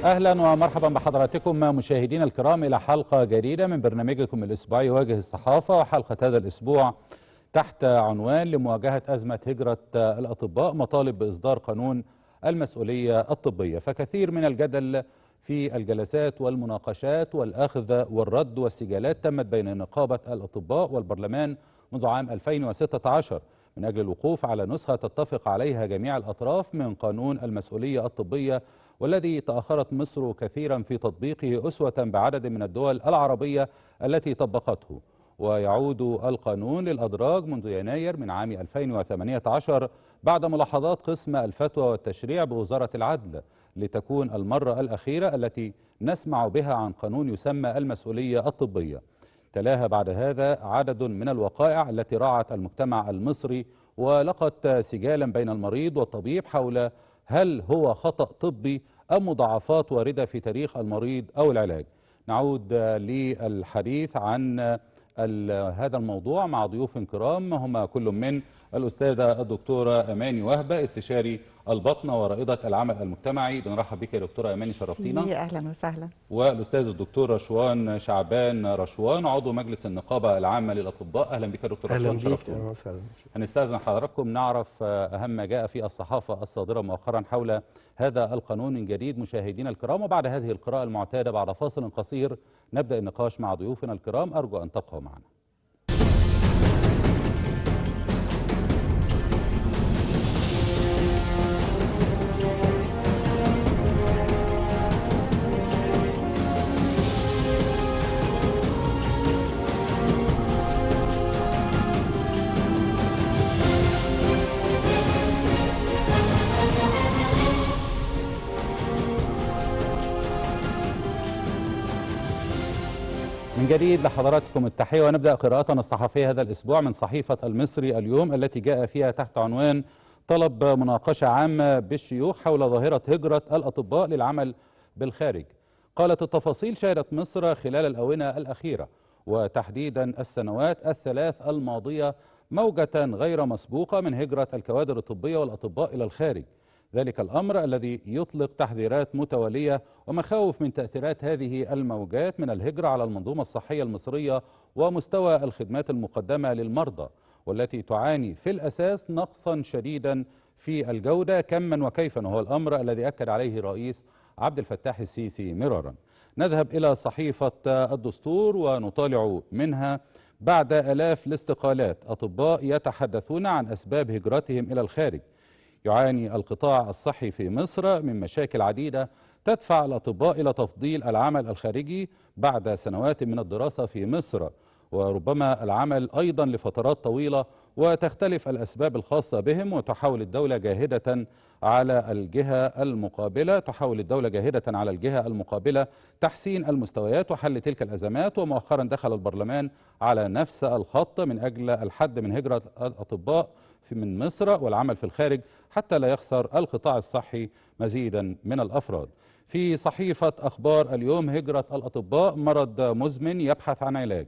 اهلا ومرحبا بحضراتكم مشاهدينا الكرام الى حلقه جديده من برنامجكم الاسبوعي واجه الصحافه وحلقه هذا الاسبوع تحت عنوان لمواجهه ازمه هجره الاطباء مطالب باصدار قانون المسؤوليه الطبيه فكثير من الجدل في الجلسات والمناقشات والاخذ والرد والسجالات تمت بين نقابه الاطباء والبرلمان منذ عام 2016 من اجل الوقوف على نسخه تتفق عليها جميع الاطراف من قانون المسؤوليه الطبيه والذي تأخرت مصر كثيرا في تطبيقه أسوة بعدد من الدول العربية التي طبقته ويعود القانون للأدراج منذ يناير من عام 2018 بعد ملاحظات قسم الفتوى والتشريع بوزارة العدل لتكون المرة الأخيرة التي نسمع بها عن قانون يسمى المسؤولية الطبية تلاها بعد هذا عدد من الوقائع التي راعت المجتمع المصري ولقت سجالا بين المريض والطبيب حول هل هو خطأ طبي أم مضاعفات واردة في تاريخ المريض أو العلاج نعود للحديث عن هذا الموضوع مع ضيوف كرام هما كل من الأستاذة الدكتورة أماني وهبة استشاري البطنة ورائدة العمل المجتمعي بنرحب بك يا دكتورة أماني شرفتينا أهلا وسهلا والأستاذ الدكتور رشوان شعبان رشوان عضو مجلس النقابة العامة للأطباء أهلا بك يا دكتور أهلا رشوان بك شرفتينا أهلا وسهلا هنستأذن حضراتكم نعرف أهم ما جاء في الصحافة الصادرة مؤخرا حول هذا القانون من جديد مشاهدينا الكرام وبعد هذه القراءة المعتادة بعد فاصل قصير نبدأ النقاش مع ضيوفنا الكرام أرجو أن تبقوا معنا من جديد لحضراتكم التحية ونبدأ قراءتنا الصحفية هذا الأسبوع من صحيفة المصري اليوم التي جاء فيها تحت عنوان طلب مناقشة عامة بالشيوخ حول ظاهرة هجرة الأطباء للعمل بالخارج قالت التفاصيل شهدت مصر خلال الأونة الأخيرة وتحديدا السنوات الثلاث الماضية موجة غير مسبوقة من هجرة الكوادر الطبية والأطباء إلى الخارج ذلك الأمر الذي يطلق تحذيرات متوالية ومخاوف من تأثيرات هذه الموجات من الهجرة على المنظومة الصحية المصرية ومستوى الخدمات المقدمة للمرضى والتي تعاني في الأساس نقصا شديدا في الجودة كما وكيفا وهو الأمر الذي أكد عليه رئيس عبد الفتاح السيسي مرارا نذهب إلى صحيفة الدستور ونطالع منها بعد ألاف الاستقالات أطباء يتحدثون عن أسباب هجرتهم إلى الخارج يعاني القطاع الصحي في مصر من مشاكل عديدة تدفع الأطباء إلى تفضيل العمل الخارجي بعد سنوات من الدراسة في مصر وربما العمل أيضا لفترات طويلة وتختلف الأسباب الخاصة بهم وتحاول الدولة جاهدة على الجهة المقابلة تحاول الدولة جاهدة على الجهة المقابلة تحسين المستويات وحل تلك الأزمات ومؤخرا دخل البرلمان على نفس الخط من أجل الحد من هجرة الأطباء في من مصر والعمل في الخارج حتى لا يخسر القطاع الصحي مزيدا من الأفراد في صحيفة أخبار اليوم هجرة الأطباء مرض مزمن يبحث عن علاج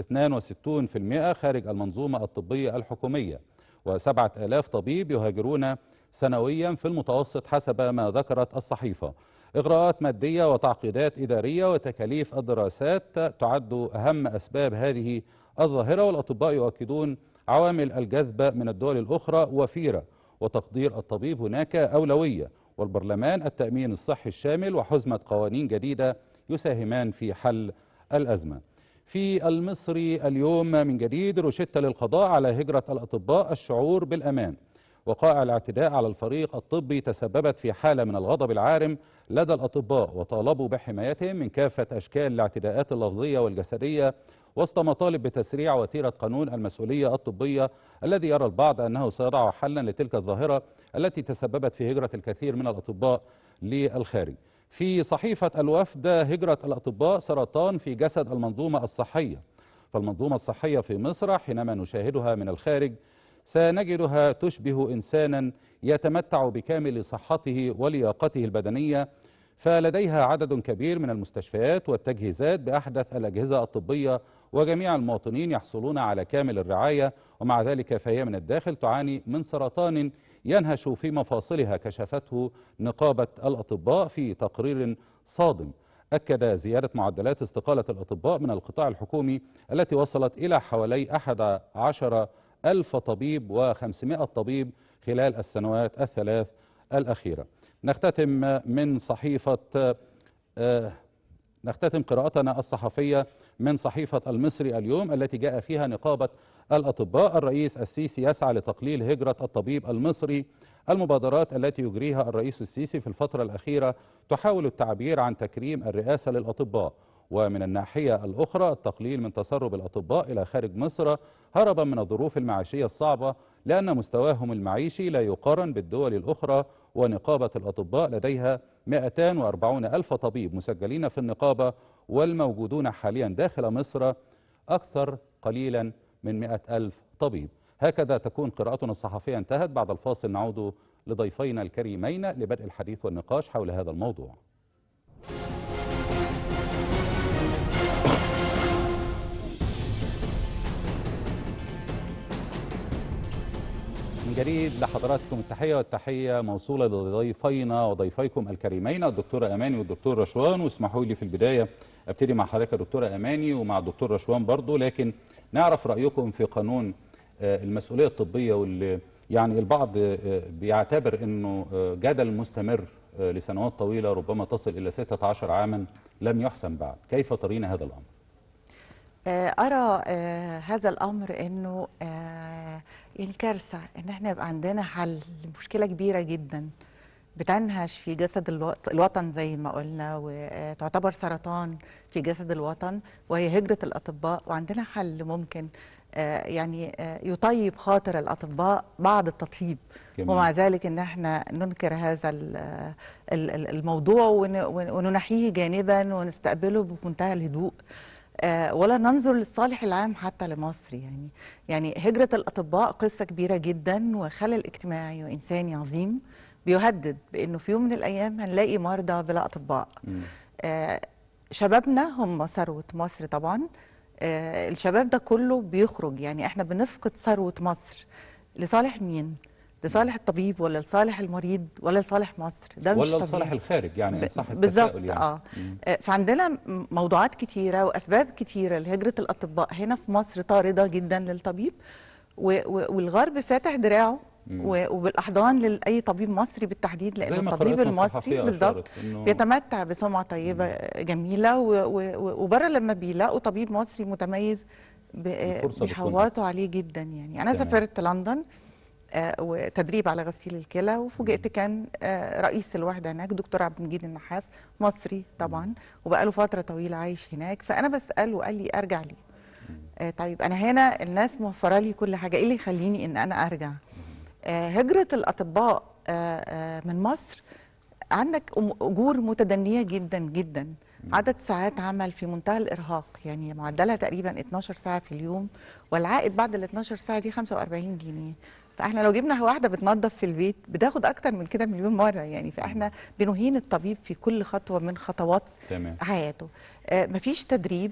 62% خارج المنظومة الطبية الحكومية وسبعة آلاف طبيب يهاجرون سنويا في المتوسط حسب ما ذكرت الصحيفة إغراءات مادية وتعقيدات إدارية وتكاليف الدراسات تعد أهم أسباب هذه الظاهرة والأطباء يؤكدون عوامل الجذب من الدول الأخرى وفيرة وتقدير الطبيب هناك أولوية والبرلمان التأمين الصحي الشامل وحزمة قوانين جديدة يساهمان في حل الأزمة في المصري اليوم من جديد روشتة للقضاء على هجرة الأطباء الشعور بالأمان وقائع الاعتداء على الفريق الطبي تسببت في حالة من الغضب العارم لدى الأطباء وطالبوا بحمايتهم من كافة أشكال الاعتداءات اللفظية والجسدية وسط مطالب بتسريع وتيرة قانون المسؤولية الطبية الذي يرى البعض أنه سيضع حلا لتلك الظاهرة التي تسببت في هجرة الكثير من الأطباء للخارج في صحيفة الوفد هجرة الأطباء سرطان في جسد المنظومة الصحية فالمنظومة الصحية في مصر حينما نشاهدها من الخارج سنجدها تشبه إنسانا يتمتع بكامل صحته ولياقته البدنية فلديها عدد كبير من المستشفيات والتجهيزات بأحدث الأجهزة الطبية وجميع المواطنين يحصلون على كامل الرعاية ومع ذلك فهي من الداخل تعاني من سرطان ينهش في مفاصلها كشفته نقابة الأطباء في تقرير صادم أكد زيادة معدلات استقالة الأطباء من القطاع الحكومي التي وصلت إلى حوالي 11 ألف طبيب و500 طبيب خلال السنوات الثلاث الأخيرة نختتم من صحيفة آه، نختتم قراءتنا الصحفية من صحيفة المصري اليوم التي جاء فيها نقابة الأطباء الرئيس السيسي يسعى لتقليل هجرة الطبيب المصري المبادرات التي يجريها الرئيس السيسي في الفترة الأخيرة تحاول التعبير عن تكريم الرئاسة للأطباء ومن الناحية الأخرى التقليل من تسرب الأطباء إلى خارج مصر هربا من الظروف المعيشية الصعبة لأن مستواهم المعيشي لا يقارن بالدول الأخرى ونقابة الأطباء لديها 240 ألف طبيب مسجلين في النقابة والموجودون حاليا داخل مصر أكثر قليلا من 100 ألف طبيب هكذا تكون قراءتنا الصحفية انتهت بعد الفاصل نعود لضيفينا الكريمين لبدء الحديث والنقاش حول هذا الموضوع من جديد لحضراتكم التحية والتحية موصولة لضيفينا وضيفيكم الكريمين الدكتورة أماني والدكتور رشوان واسمحوا لي في البداية ابتدي مع حضرتك يا دكتورة أماني ومع الدكتور رشوان برضو لكن نعرف رأيكم في قانون آه، المسؤولية الطبية واللي يعني البعض آه، بيعتبر أنه آه، جدل مستمر آه، لسنوات طويلة ربما تصل إلى 16 عاما لم يحسم بعد كيف ترين هذا الأمر؟ آه، أرى آه، هذا الأمر إنه آه، يعني كارثة إن إحنا يبقى عندنا حل لمشكلة كبيرة جدا بتنهش في جسد الو- الوطن زي ما قلنا وتعتبر سرطان في جسد الوطن وهي هجرة الأطباء وعندنا حل ممكن آه، يعني آه، يطيب خاطر الأطباء بعد التطيب جميل. ومع ذلك ان احنا ننكر هذا ال- ال- ال- الموضوع ون- ون- وننحيه جانبا ونستقبله بمنتهى الهدوء آه، ولا ننظر للصالح العام حتى لمصر يعني يعني هجرة الأطباء قصة كبيرة جدا وخلل اجتماعي وإنساني عظيم بيهدد بأنه في يوم من الأيام هنلاقي مرضى بلا أطباء مم. آه، شبابنا هم ثروة مصر طبعا آه، الشباب ده كله بيخرج يعني احنا بنفقد ثروة مصر لصالح مين؟ لصالح الطبيب ولا لصالح المريض ولا لصالح مصر ده مش ولا طبيعي لصالح الخارج يعني ب- إن صح بالظبط التساؤل يعني اه مم. آه، فعندنا م- موضوعات كتيره واسباب كتيره لهجره الاطباء هنا في مصر طارده جدا للطبيب و- و- والغرب فاتح دراعه مم. و- وبالاحضان لاي طبيب مصري بالتحديد زي لان ما الطبيب قراءتنا المصري الصحفية بالظبط أشارت إنه بيتمتع بسمعه طيبه جميله و- و- و- وبره لما بيلاقوا طبيب مصري متميز ب- الفرصة بتكون بيحوطوا عليه جدا يعني انا تمام. سافرت لندن آه، وتدريب على غسيل الكلى وفوجئت كان آه، رئيس الوحده هناك دكتور عبد المجيد النحاس مصري طبعا وبقاله فتره طويله عايش هناك فانا بساله وقال لي ارجع ليه آه، طيب انا هنا الناس موفره لي كل حاجه ايه اللي يخليني ان انا ارجع آه، هجره الاطباء آه، آه، من مصر عندك أم- اجور متدنيه جدا جدا عدد ساعات عمل في منتهى الارهاق يعني معدلها تقريبا 12 ساعه في اليوم والعائد بعد ال 12 ساعه دي 45 جنيه فاحنا لو جبنا واحده بتنظف في البيت بتاخد اكتر من كده مليون مره يعني فاحنا بنهين الطبيب في كل خطوه من خطوات تمام حياته آه، مفيش تدريب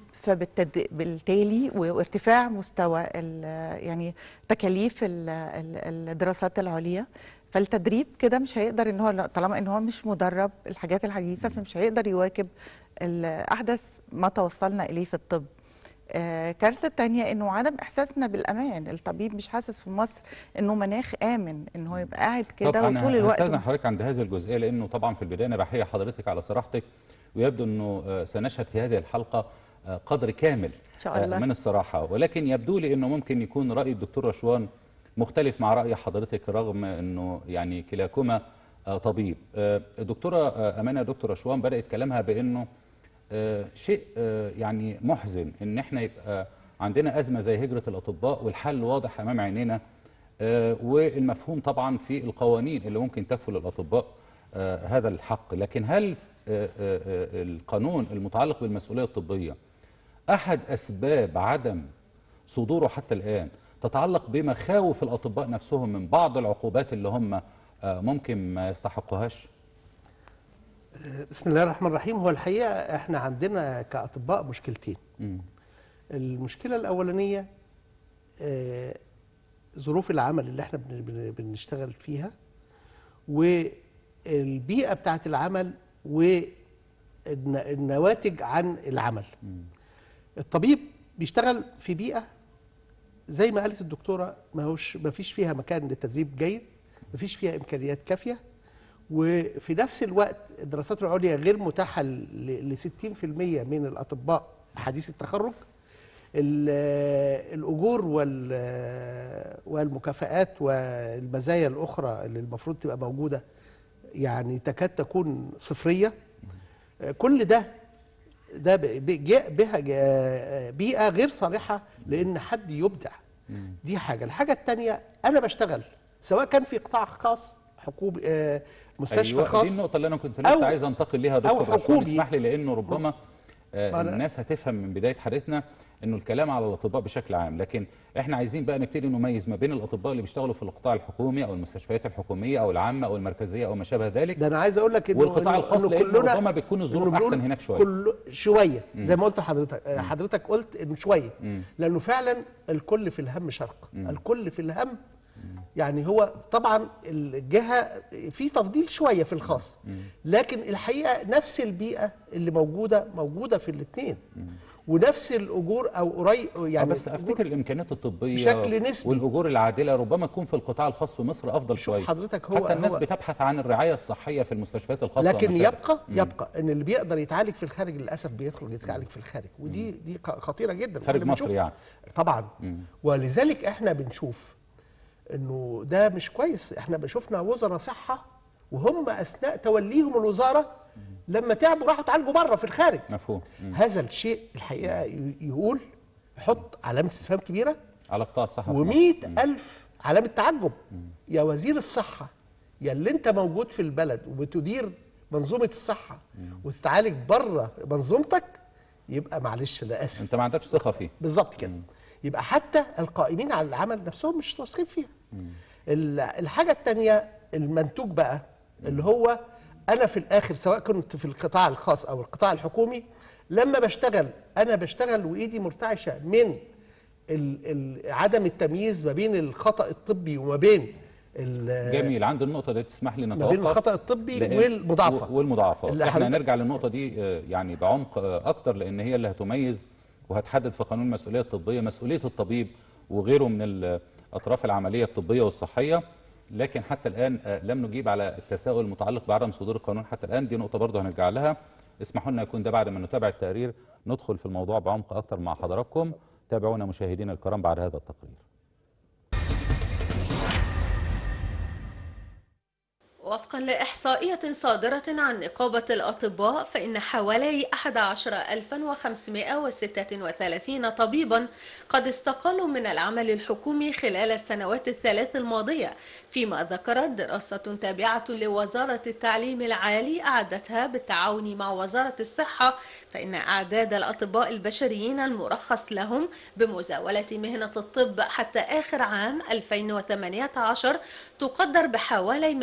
فبالتالي وارتفاع مستوى ال- يعني تكاليف ال- ال- الدراسات العليا فالتدريب كده مش هيقدر ان هو طالما ان هو مش مدرب الحاجات الحديثه فمش هيقدر يواكب ال- احدث ما توصلنا اليه في الطب آه، كارثه تانية انه عدم احساسنا بالامان الطبيب مش حاسس في مصر انه مناخ امن ان هو يبقى قاعد كده طب انا وطول الوقت هستاذن حضرتك عند هذه الجزئيه لانه طبعا في البدايه انا بحيي حضرتك على صراحتك ويبدو انه آه، سنشهد في هذه الحلقه آه، قدر كامل ان شاء آه، الله من الصراحه ولكن يبدو لي انه ممكن يكون راي الدكتور رشوان مختلف مع راي حضرتك رغم انه يعني كلاكما آه، طبيب آه، الدكتوره آه، امانه دكتور رشوان بدات كلامها بانه آه، شيء آه، يعني محزن ان احنا يبقى عندنا ازمه زي هجره الاطباء والحل واضح امام عينينا آه، والمفهوم طبعا في القوانين اللي ممكن تكفل الاطباء آه، هذا الحق لكن هل آه، آه، آه، القانون المتعلق بالمسؤوليه الطبيه احد اسباب عدم صدوره حتى الان تتعلق بمخاوف الاطباء نفسهم من بعض العقوبات اللي هم آه، ممكن ما يستحقوهاش بسم الله الرحمن الرحيم هو الحقيقه احنا عندنا كاطباء مشكلتين مم. المشكله الاولانيه آه، ظروف العمل اللي احنا بن- بن- بنشتغل فيها والبيئه بتاعت العمل والنواتج عن العمل الطبيب بيشتغل في بيئه زي ما قالت الدكتوره ما هوش ما فيش فيها مكان للتدريب جيد ما فيش فيها امكانيات كافيه وفي نفس الوقت الدراسات العليا غير متاحه ل 60% من الاطباء حديث التخرج ال- الاجور وال- والمكافآت والمزايا الاخرى اللي المفروض تبقى موجوده يعني تكاد تكون صفريه كل ده ده ب- ب- جاء بها جا- بيئه غير صالحه لان حد يبدع دي حاجه الحاجه الثانيه انا بشتغل سواء كان في قطاع خاص حكومي آه، مستشفى أيوة خاص دي النقطة اللي أنا كنت لسه أو- عايز أنتقل ليها يا أو دكتور رشوان حكومي. اسمح لي لأنه ربما آه، أنا- الناس هتفهم من بداية حديثنا إنه الكلام على الأطباء بشكل عام لكن إحنا عايزين بقى نبتدي نميز ما بين الأطباء اللي بيشتغلوا في القطاع الحكومي أو المستشفيات الحكومية أو العامة أو المركزية أو ما شابه ذلك ده انا عايز اقول لك انه والقطاع إنه- الخاص إنه لأنه كلنا ربما بتكون الظروف إنه بنقول أحسن هناك شوية. كل شويه زي ما قلت لحضرتك آه، حضرتك قلت انه شويه لانه فعلا الكل في الهم شرق الكل في الهم يعني هو طبعا الجهه في تفضيل شويه في الخاص لكن الحقيقه نفس البيئه اللي موجوده موجوده في الاثنين ونفس الاجور او قريب يعني يعني بس افتكر الامكانيات الطبيه بشكل نسبي. والاجور العادله ربما تكون في القطاع الخاص في مصر افضل شوف شويه حضرتك هو- حتى الناس هو- بتبحث عن الرعايه الصحيه في المستشفيات الخاصه لكن وما شابه. يبقى يبقى ان اللي بيقدر يتعالج في الخارج للاسف بيدخل يتعالج في الخارج ودي دي ق- خطيره جدا خارج وإحنا مصر بنشوف- يعني. طبعا ولذلك احنا بنشوف انه ده مش كويس احنا بشوفنا وزراء صحه وهم اثناء توليهم الوزاره لما تعبوا راحوا اتعالجوا بره في الخارج مفهوم مم. هذا الشيء الحقيقه ي- يقول يحط علامه استفهام كبيره على قطاع الصحه في مصر. ومئة ألف علامة تعجب يا وزير الصحة يا اللي انت موجود في البلد وبتدير منظومة الصحة وتتعالج بره منظومتك يبقى معلش انا اسف انت ما عندكش ثقه فيه بالظبط كده يبقى حتى القائمين على العمل نفسهم مش واثقين فيها ال- الحاجة التانية المنتوج بقى اللي هو أنا في الآخر سواء كنت في القطاع الخاص أو القطاع الحكومي لما بشتغل أنا بشتغل وإيدي مرتعشة من ال ال عدم التمييز ما بين الخطأ الطبي وما بين ال- جميل عند النقطه دي تسمح لي ما نتوقف بين الخطأ الطبي لأن- والمضاعفة و- والمضاعفات اللي احنا حضرتك- هنرجع للنقطه دي آه، يعني بعمق آه، اكتر لان هي اللي هتميز وهتحدد في قانون المسؤوليه الطبيه مسؤوليه الطبيب وغيره من الاطراف العمليه الطبيه والصحيه لكن حتى الان آه، لم نجيب على التساؤل المتعلق بعدم صدور القانون حتى الان دي نقطه برضه هنرجع لها اسمحوا لنا يكون ده بعد ما نتابع التقرير ندخل في الموضوع بعمق اكتر مع حضراتكم تابعونا مشاهدينا الكرام بعد هذا التقرير وفقا لإحصائية صادرة عن نقابة الأطباء فإن حوالي 11536 طبيبا قد استقالوا من العمل الحكومي خلال السنوات الثلاث الماضية فيما ذكرت دراسة تابعة لوزارة التعليم العالي أعدتها بالتعاون مع وزارة الصحة فإن أعداد الأطباء البشريين المرخص لهم بمزاولة مهنة الطب حتى آخر عام 2018 تقدر بحوالي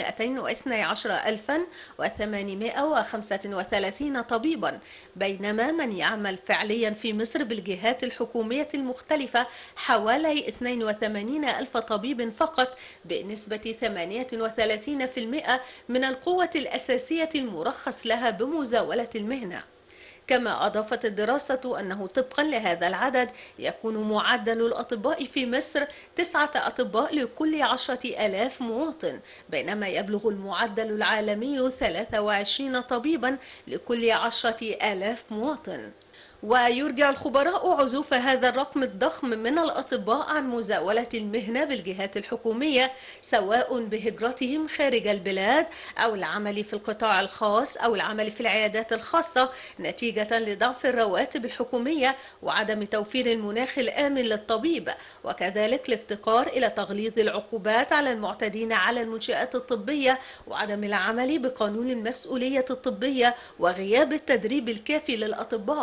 212835 طبيبا بينما من يعمل فعليا في مصر بالجهات الحكومية المختلفة حوالي 82 ألف طبيب فقط بنسبة 38% من القوة الأساسية المرخص لها بمزاولة المهنة كما أضافت الدراسة أنه طبقا لهذا العدد يكون معدل الأطباء في مصر تسعة أطباء لكل عشرة ألاف مواطن بينما يبلغ المعدل العالمي 23 طبيبا لكل عشرة آلاف مواطن ويرجع الخبراء عزوف هذا الرقم الضخم من الأطباء عن مزاولة المهنة بالجهات الحكومية سواء بهجرتهم خارج البلاد أو العمل في القطاع الخاص أو العمل في العيادات الخاصة نتيجة لضعف الرواتب الحكومية وعدم توفير المناخ الآمن للطبيب وكذلك الافتقار إلى تغليظ العقوبات على المعتدين على المنشآت الطبية وعدم العمل بقانون المسؤولية الطبية وغياب التدريب الكافي للأطباء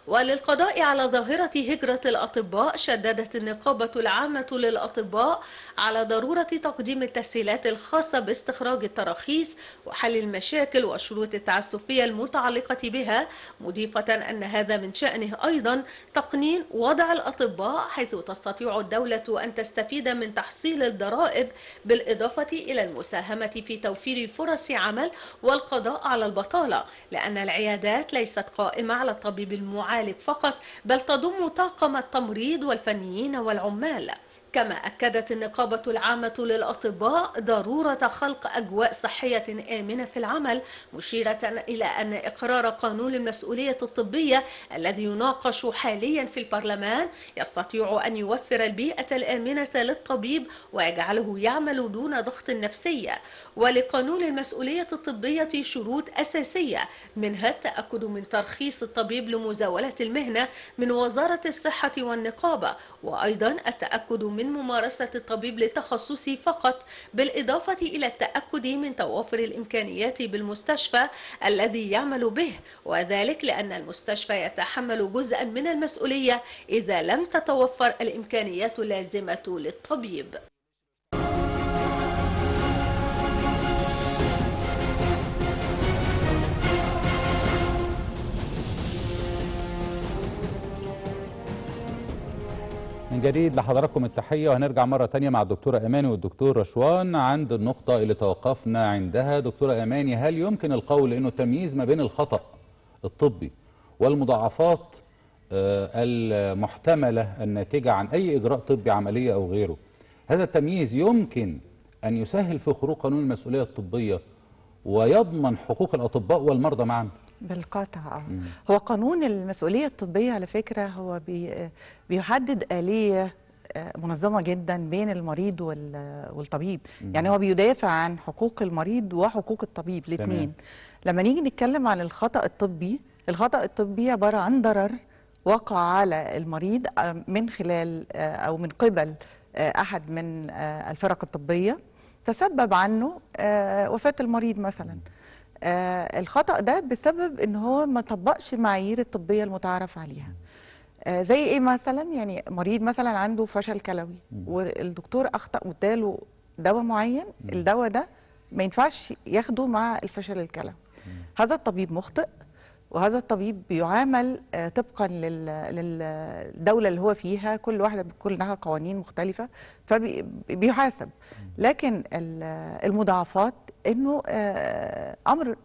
وللقضاء على ظاهرة هجرة الأطباء شددت النقابة العامة للأطباء على ضرورة تقديم التسهيلات الخاصة باستخراج التراخيص وحل المشاكل والشروط التعسفية المتعلقة بها مضيفة أن هذا من شأنه أيضا تقنين وضع الأطباء حيث تستطيع الدولة أن تستفيد من تحصيل الضرائب بالإضافة إلى المساهمة في توفير فرص عمل والقضاء على البطالة لأن العيادات ليست قائمة على الطبيب المعالج فقط بل تضم طاقم التمريض والفنيين والعمال كما أكدت النقابة العامة للأطباء ضرورة خلق أجواء صحية آمنة في العمل مشيرة إلى أن إقرار قانون المسؤولية الطبية الذي يناقش حاليا في البرلمان يستطيع أن يوفر البيئة الآمنة للطبيب ويجعله يعمل دون ضغط نفسية ولقانون المسؤولية الطبية شروط أساسية منها التأكد من ترخيص الطبيب لمزاولة المهنة من وزارة الصحة والنقابة وأيضا التأكد من ممارسة الطبيب لتخصصه فقط بالإضافة إلى التأكد من توافر الإمكانيات بالمستشفى الذي يعمل به وذلك لأن المستشفى يتحمل جزءا من المسؤولية إذا لم تتوفر الإمكانيات اللازمة للطبيب من جديد لحضراتكم التحية وهنرجع مرة تانية مع الدكتورة أماني والدكتور رشوان عند النقطة اللي توقفنا عندها دكتورة أماني هل يمكن القول أنه التمييز ما بين الخطأ الطبي والمضاعفات آه، المحتملة الناتجة عن أي إجراء طبي عملية أو غيره هذا التمييز يمكن أن يسهل في خروج قانون المسؤولية الطبية ويضمن حقوق الأطباء والمرضى معا بالقطع آه. هو قانون المسؤولية الطبية على فكرة هو بي بيحدد آلية آه، منظمة جدا بين المريض وال- والطبيب يعني هو بيدافع عن حقوق المريض وحقوق الطبيب الاثنين لما نيجي نتكلم عن الخطأ الطبي الخطأ الطبي عبارة عن ضرر وقع على المريض آه، من خلال آه، أو من قبل آه، أحد من آه، الفرق الطبية تسبب عنه آه، وفاة المريض مثلا آه، الخطأ ده بسبب ان هو ما طبقش المعايير الطبية المتعارف عليها آه، زي ايه مثلا يعني مريض مثلا عنده فشل كلوي والدكتور اخطأ واداله دواء معين الدواء ده ما ينفعش ياخده مع الفشل الكلوي هذا الطبيب مخطئ وهذا الطبيب بيعامل آه، طبقا لل- للدولة اللي هو فيها كل واحدة بيكون لها قوانين مختلفة فبيحاسب لكن ال- المضاعفات انه آه، امر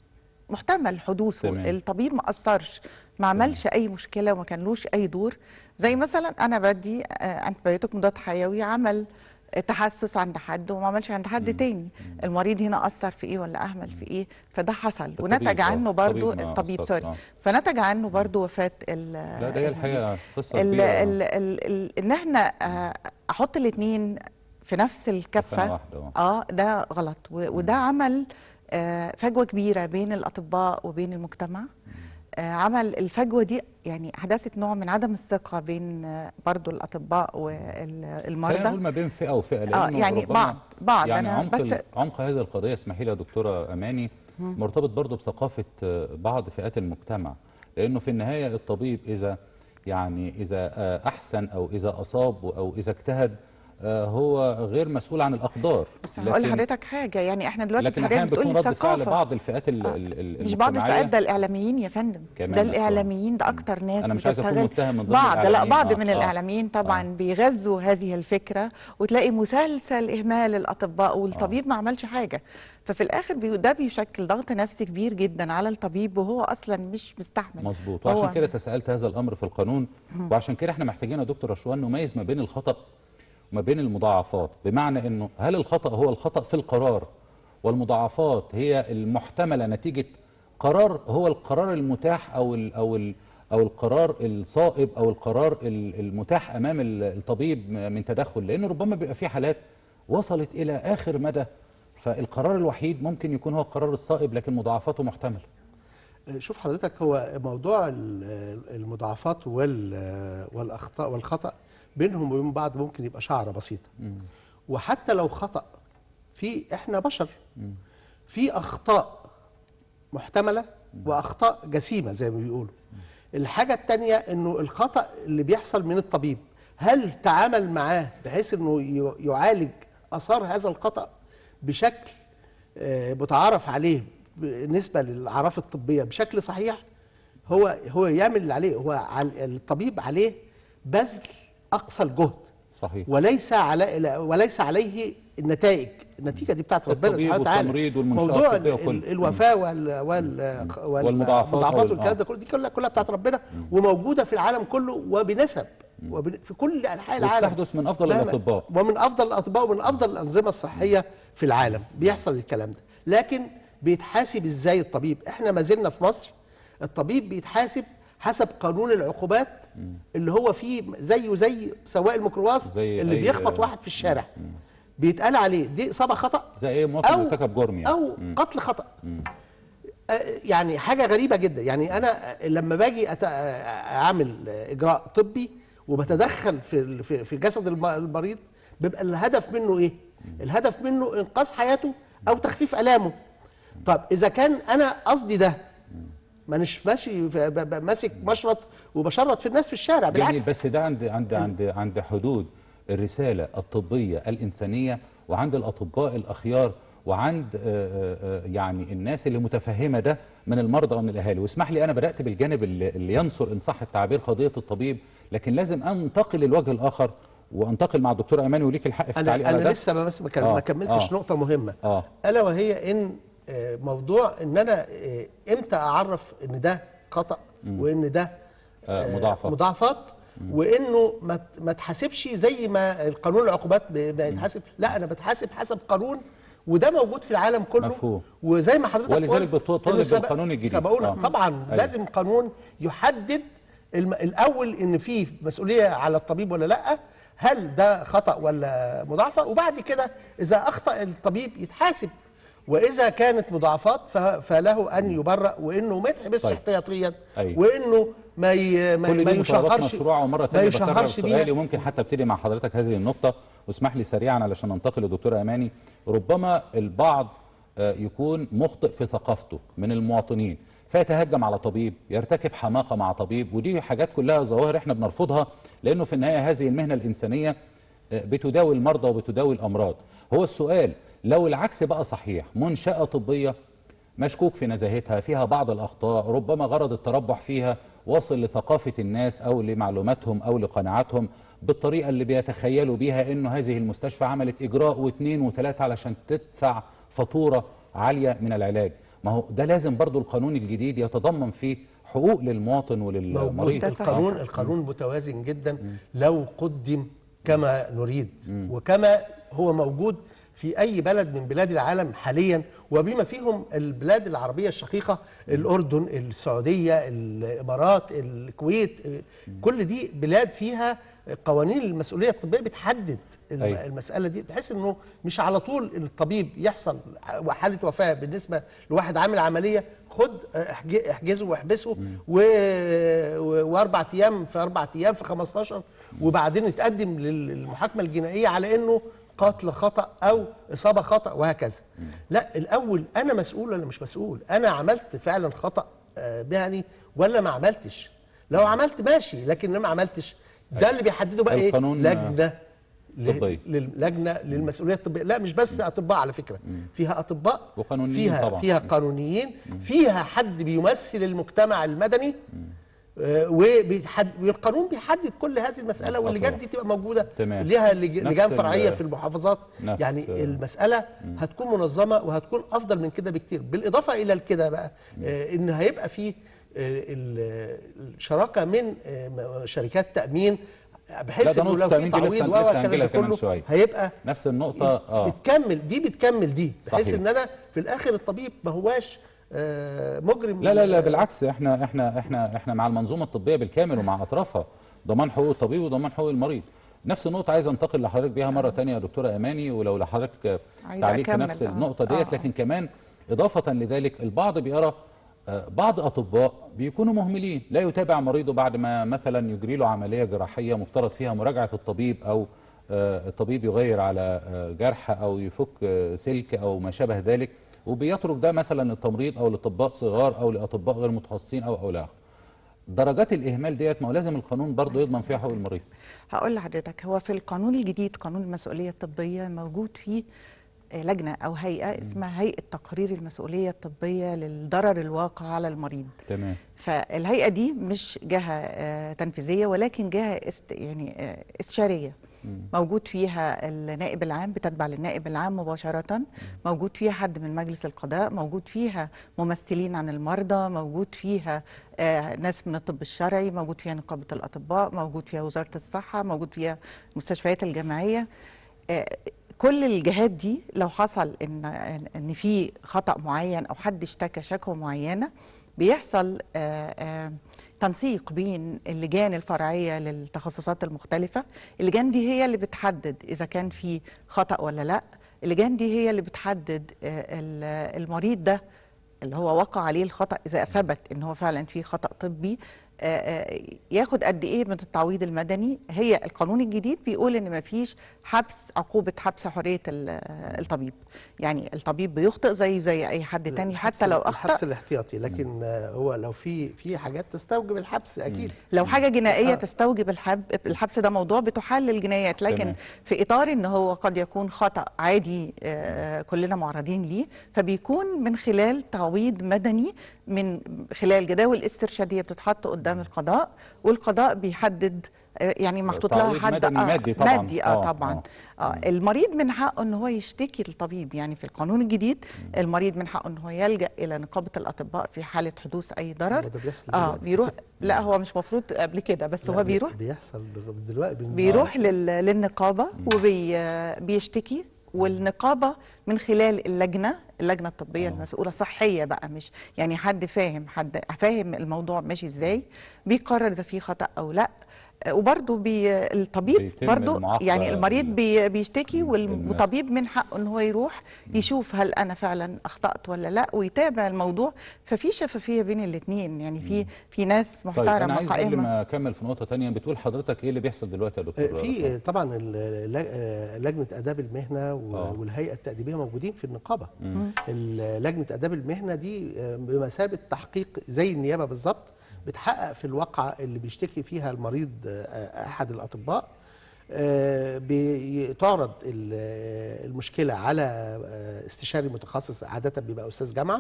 محتمل حدوثه تمام. الطبيب ما اثرش ما عملش اي مشكله وما كانلوش اي دور زي مثلا انا بدي آه، انتبيوتيك مضاد حيوي عمل آه، تحسس عند حد وما عملش عند حد تاني المريض هنا اثر في ايه ولا اهمل في ايه فده حصل الطبيب، ونتج آه، عنه برضو الطبيب ما الطبيب أثرش، سوري آه. فنتج عنه برضو وفاه ال لا ده هي الحقيقة قصة ال كبيرة ال ال ال ان احنا آه، احط الاثنين في نفس كفة الكفه واحدة، اه ده غلط و- وده عمل آه، فجوه كبيره بين الاطباء وبين المجتمع آه، عمل الفجوه دي يعني احدثت نوع من عدم الثقه بين آه، برضو الاطباء خلينا نقول والمرضى ما بين فئة وفئة آه، لأنه يعني ربما بعض- بعض، يعني أنا عمق بس- ال- عمق هذه القضية اسمحي لي يا دكتورة أماني مرتبط برضه بثقافة آه، بعض فئات المجتمع لأنه في النهاية الطبيب إذا يعني إذا آه، أحسن أو إذا أصاب أو إذا اجتهد آه، هو غير مسؤول عن الأقدار بس هقول لحضرتك حاجه يعني احنا دلوقتي لكن حضرتك أحيانا بتقولي بتكون رد فعل ثقافه بعض الفئات ال- آه، ال- ال- مش بعض المجتمعية الفئات ده الاعلاميين يا فندم كمان ده نفسهم. الاعلاميين ده اكتر ناس أنا مش عايز أكون بتستغل متهم من ضمن بعض لا الإعلاميين. بعض آه، من آه. الاعلاميين طبعا آه. بيغذوا هذه الفكره وتلاقي مسلسل اهمال الاطباء والطبيب ما عملش حاجه ففي الاخر بي ده بيشكل ضغط نفسي كبير جدا على الطبيب وهو اصلا مش مستحمل مظبوط هو- وعشان كده تساءلت هذا الامر في القانون وعشان كده احنا محتاجين يا دكتور رشوان نميز ما بين الخطا وما بين المضاعفات بمعنى انه هل الخطا هو الخطا في القرار والمضاعفات هي المحتمله نتيجه قرار هو القرار المتاح او ال او ال او القرار الصائب او القرار ال- المتاح امام ال- الطبيب من تدخل لان ربما بيبقى في حالات وصلت الى اخر مدى فالقرار الوحيد ممكن يكون هو القرار الصائب لكن مضاعفاته محتمله شوف حضرتك هو موضوع ال- المضاعفات وال- والاخطاء والخطا بينهم وبين بعض ممكن يبقى شعره بسيطه وحتى لو خطا في احنا بشر في اخطاء محتمله واخطاء جسيمه زي ما بيقولوا الحاجه الثانيه انه الخطا اللي بيحصل من الطبيب هل تعامل معاه بحيث انه ي- يعالج اثار هذا الخطا بشكل آه، متعارف عليه بالنسبه للاعراف الطبيه بشكل صحيح هو هو يعمل اللي عليه هو عل- الطبيب عليه بذل اقصى الجهد صحيح وليس على وليس عليه النتائج النتيجه دي بتاعت ربنا الطبيب سبحانه وتعالى والتمريض والمنشآت موضوع الطبية ال- وكل- ال- الوفاه وال وال والمضاعفات والمضاعفات وال- والكلام آه. ده كله دي كلها كلها بتاعت ربنا وموجوده في العالم كله وبنسب وبن- في كل انحاء العالم وبتحدث من أفضل مهما- الأطباء. ومن افضل الاطباء ومن افضل الانظمه الصحيه في العالم بيحصل الكلام ده لكن بيتحاسب ازاي الطبيب احنا ما زلنا في مصر الطبيب بيتحاسب حسب قانون العقوبات اللي هو فيه زيه زي سواق الميكروباص زي اللي أي- بيخبط واحد في الشارع بيتقال عليه دي اصابه خطا زي ايه مواطن او ارتكب جرم يعني او قتل خطا آه، يعني حاجه غريبه جدا يعني انا لما باجي أت- اعمل اجراء طبي وبتدخل في ال- في في جسد الم- المريض بيبقى الهدف منه ايه الهدف منه انقاذ حياته او تخفيف الامه طب اذا كان انا قصدي ده مانيش ماشي في- ب- ب- ماسك مشرط وبشرط في الناس في الشارع جميل بالعكس بس ده عند عند عند عند حدود الرساله الطبيه الانسانيه وعند الاطباء الاخيار وعند آه، آه، آه، يعني الناس اللي متفهمه ده من المرضى ومن الاهالي واسمح لي انا بدات بالجانب اللي اللي ينصر ان صح التعبير قضيه الطبيب لكن لازم انتقل للوجه الاخر وانتقل مع الدكتور اماني وليك الحق في انا التعليق على انا ده لسه ما بس ما كم- آه، ما كملتش آه. نقطه مهمه آه. الا وهي ان آه، موضوع ان انا آه، امتى اعرف ان ده خطا وان ده آه، مضاعفات. مضاعفات وانه ما ت- ما تحاسبش زي ما القانون العقوبات ب- بيتحاسب لا انا بتحاسب حسب قانون وده موجود في العالم كله مفهوم. وزي ما حضرتك ولذلك قلت بتطالب إنه سبق- بالقانون الجديد. سبقونا آه. طبعا أيوة. لازم قانون يحدد الم... الاول ان في مسؤوليه على الطبيب ولا لا هل ده خطا ولا مضاعفه وبعد كده اذا اخطا الطبيب يتحاسب واذا كانت مضاعفات ف... فله ان يبرأ وانه ما يتحبسش طيب. احتياطيا أيوة. وانه ما ي... ما, كل ما دي مطالبات يشهرش مشروعه ومره ما ثانيه بكرر يشهرش سؤالي بيها وممكن حتى ابتدي مع حضرتك هذه النقطه واسمح لي سريعا علشان ننتقل لدكتور اماني ربما البعض آه، يكون مخطئ في ثقافته من المواطنين فيتهجم على طبيب يرتكب حماقه مع طبيب ودي حاجات كلها ظواهر احنا بنرفضها لانه في النهايه هذه المهنه الانسانيه آه، بتداوي المرضى وبتداوي الامراض هو السؤال لو العكس بقى صحيح منشاه طبيه مشكوك في نزاهتها فيها بعض الأخطاء ربما غرض التربح فيها واصل لثقافة الناس أو لمعلوماتهم أو لقناعاتهم بالطريقة اللي بيتخيلوا بيها أنه هذه المستشفى عملت إجراء واثنين وثلاثة علشان تدفع فاتورة عالية من العلاج ما هو ده لازم برضو القانون الجديد يتضمن فيه حقوق للمواطن موجود وللمريض القانون القانون متوازن جدا لو قدم كما نريد وكما هو موجود في اي بلد من بلاد العالم حاليا وبما فيهم البلاد العربيه الشقيقه الاردن السعوديه الامارات الكويت كل دي بلاد فيها قوانين المسؤوليه الطبيه بتحدد الم- أيوة. المساله دي بحيث انه مش على طول الطبيب يحصل حاله وفاه بالنسبه لواحد عامل عمليه خد احج- احجزه واحبسه و... و... واربع ايام في اربع ايام في 15 وبعدين يتقدم لل- للمحاكمه الجنائيه على انه قتل خطا او اصابه خطا وهكذا لا الاول انا مسؤول ولا مش مسؤول انا عملت فعلا خطا آه، مهني ولا ما عملتش لو عملت ماشي لكن لما عملتش ده اللي بيحدده بقى ايه القانون، آه، لجنه ل- طبية. للجنه للمسؤوليه الطبيه لا مش بس اطباء على فكره فيها اطباء وقانونيين فيها طبعا. فيها قانونيين فيها حد بيمثل المجتمع المدني آه، وبيحد والقانون بيحدد كل هذه المساله آه، واللجان طبعا. دي تبقى موجوده تمام. ليها لج- نفس لجان ال- فرعيه في المحافظات نفس- يعني المساله هتكون منظمه وهتكون افضل من كده بكتير بالاضافه الى كده بقى آه، ان هيبقى في آه، ال- الشراكه من آه، شركات تامين لا، بحيث ده انه نقطة لو في التأمين دي تعويض لسه- و لسه الكلام ده هنجيلها كمان كله شوية. هيبقى نفس النقطة اه بتكمل دي بتكمل دي بحيث صحيح. ان انا في الاخر الطبيب ما هواش آه، مجرم لا لا لا بالعكس احنا احنا احنا احنا مع المنظومه الطبيه بالكامل ومع اطرافها ضمان حقوق الطبيب وضمان حقوق المريض نفس النقطه عايز انتقل لحضرتك بيها مره تانية يا دكتوره اماني ولو لحضرتك عايزة تعليق في أكمل، نفس آه. النقطه ديت آه. لكن كمان اضافه لذلك البعض بيرى آه، بعض اطباء بيكونوا مهملين لا يتابع مريضه بعد ما مثلا يجري له عمليه جراحيه مفترض فيها مراجعه الطبيب او آه، الطبيب يغير على آه، جرح او يفك آه، سلك او ما شابه ذلك وبيترك ده مثلا للتمريض او لاطباء صغار او لاطباء غير متخصصين او او لا درجات الاهمال ديت ما هو لازم القانون برضه يضمن فيها حقوق المريض هقول لحضرتك هو في القانون الجديد قانون المسؤولية الطبية موجود فيه آه، لجنة أو هيئة اسمها هيئة تقرير المسؤولية الطبية للضرر الواقع على المريض تمام فالهيئة دي مش جهة آه، تنفيذية ولكن جهة است يعني آه، استشارية موجود فيها النائب العام بتتبع للنائب العام مباشرة موجود فيها حد من مجلس القضاء موجود فيها ممثلين عن المرضى موجود فيها آه، ناس من الطب الشرعي موجود فيها نقابة الأطباء موجود فيها وزارة الصحة موجود فيها المستشفيات الجامعية آه، كل الجهات دي لو حصل ان ان في خطأ معين او حد اشتكى شكوى معينه بيحصل آه، آه، تنسيق بين اللجان الفرعيه للتخصصات المختلفه اللجان دي هي اللي بتحدد اذا كان في خطأ ولا لا اللجان دي هي اللي بتحدد آه، ال- المريض ده اللي هو وقع عليه الخطأ إذا ثبت إن هو فعلا في خطأ طبي آه، آه، ياخد قد إيه من التعويض المدني هي القانون الجديد بيقول إن مفيش حبس عقوبة حبس حرية ال- آه، الطبيب يعني الطبيب بيخطئ زيه زي أي حد تاني الحبس- حتى لو الحبس أخطأ الاحتياطي لكن آه، هو لو في في حاجات تستوجب الحبس اكيد لو حاجه جنائيه آه. تستوجب الحب الحبس ده موضوع بتحل الجنايات لكن تمام. في اطار ان هو قد يكون خطا عادي آه، كلنا معرضين ليه فبيكون من خلال تعويض مدني من خلال جداول استرشاديه بتتحط قدام القضاء والقضاء بيحدد آه، يعني محطوط لها تعويض حد مدني مادي طبعاً. مادي اه آه، طبعا آه. اه المريض من حقه ان هو يشتكي الطبيب يعني في القانون الجديد المريض من حقه ان هو يلجا الى نقابه الاطباء في حاله حدوث اي ضرر هو ده بيحصل اه دلوقتي. بيروح لا هو مش مفروض قبل كده بس لا، هو بي- بيروح بيحصل دلوقتي بن- بيروح لل... للنقابه وبيشتكي والنقابه من خلال اللجنه اللجنه الطبيه آه. المسؤوله صحيه بقى مش يعني حد فاهم حد فاهم الموضوع ماشي ازاي بيقرر اذا في خطا او لا آه، وبرضه بي الطبيب بيتم برضه المعاقبة يعني المريض ال- بي بيشتكي الم- والطبيب من حقه ان هو يروح يشوف هل انا فعلا اخطات ولا لا ويتابع الموضوع ففي شفافيه بين الاثنين يعني في في ناس طيب انا محترمه عايز قبل قائمه ما اكمل في نقطه تانية بتقول حضرتك ايه اللي بيحصل دلوقتي يا دكتور آه، في آه، طبعا ال- ال- آه، لجنه اداب المهنه و- آه. والهيئه التاديبيه موجودين في النقابه مم. ال- لجنه اداب المهنه دي آه، بمثابه تحقيق زي النيابه بالظبط بتحقق في الواقعه اللي بيشتكي فيها المريض آه، احد الاطباء آه، بتعرض ال- آه، المشكله على آه، استشاري متخصص عاده بيبقى استاذ جامعه